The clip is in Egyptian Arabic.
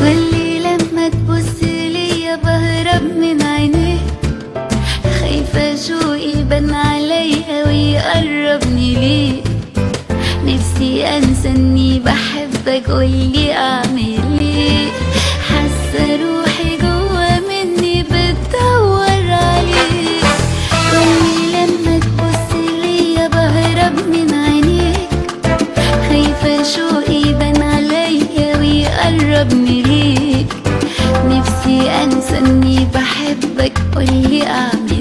واللي لما تبص ليا بهرب من عينيك خايفة شوقي يبان عليا ويقربني ليك نفسي انسى اني بحبك قولي اعمل ايه حاسه روحي جوا مني بتدور عليك قولي لما تبص ليا بهرب من عينيك خايفه شوقي يبان عليا ويقربني ليك نفسي انسى اني بحبك قولي اعمل